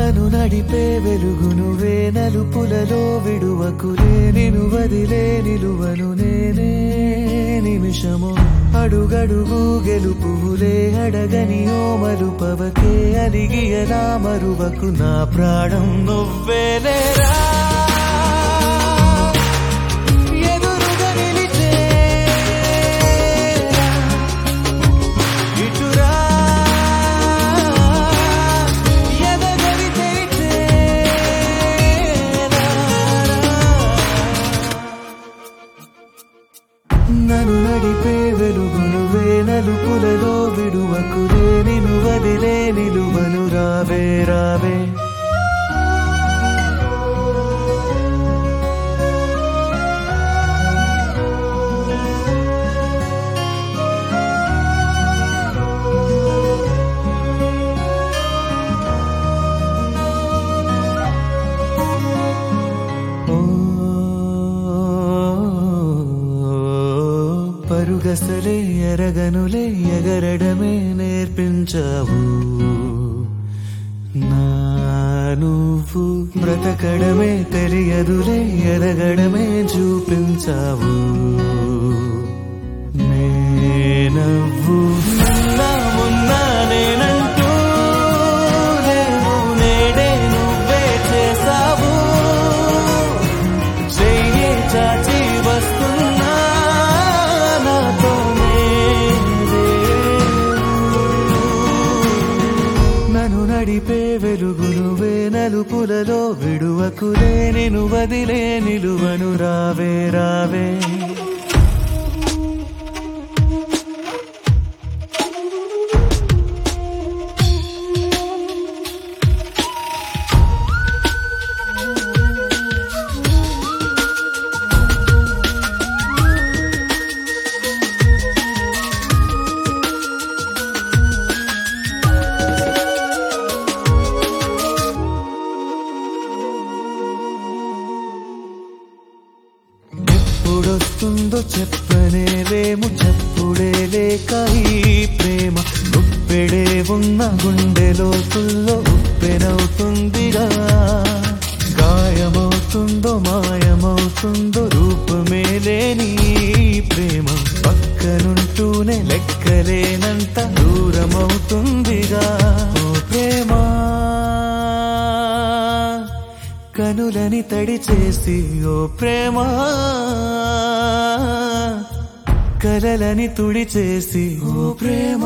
నన్ను నడిపే వెలుగును నలుపులలో విడువకులే నిను వదిలే నిలువను నేనే నిమిషము అడుగడుగు గెలుపులే అడగని ఓ మలుపవకే అలిగి ఎలా మరువకు నా ప్రాణం నువ్వేలేరా ఎదురుగా నిలిచే ఇటురా ఎదగని నన్ను నడిపే వెలుగును నలుపులలో విడువకులే నిను వదిలే నిలువను రావే రావే ఓ పరుగసలే ఎరగనులే ఎగరడమే నేర్పించావు నా నువ్వు బ్రతకడమే తెలియదులే ఎదగడమే చూపించావు నేనవ్వు నిన్నా మొన్నా నేనంటూ లేవు నేడే నువ్వే చేసావు చెయ్యి చాచి వస్తున్నా నాతోనే నన్ను నడిపే వెలుగును నలుపులలో విడువకులే నిను వదిలే నిలువను రావే రావే ఎప్పుడొస్తుందో చెప్పనేలేము చెప్పుడే లేక ఈ ప్రేమ ఉప్పెడే ఉన్న గుండెలోతుల్లో ఉప్పెనవుతుందిగా గాయమవుతుందో మాయమవుతుందో రూపమే లేని ఈ ప్రేమ పక్కనుంటూనే లెక్కలేనంత దూరమవుతుందిగా ఓ ప్రేమ కనులని తడి చేసి ఓ ప్రేమ కలలని తుడి చేసి ఓ ప్రేమ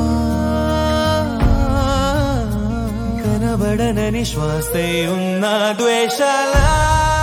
కనబడనని శ్వాసే ఉన్న ద్వేషాల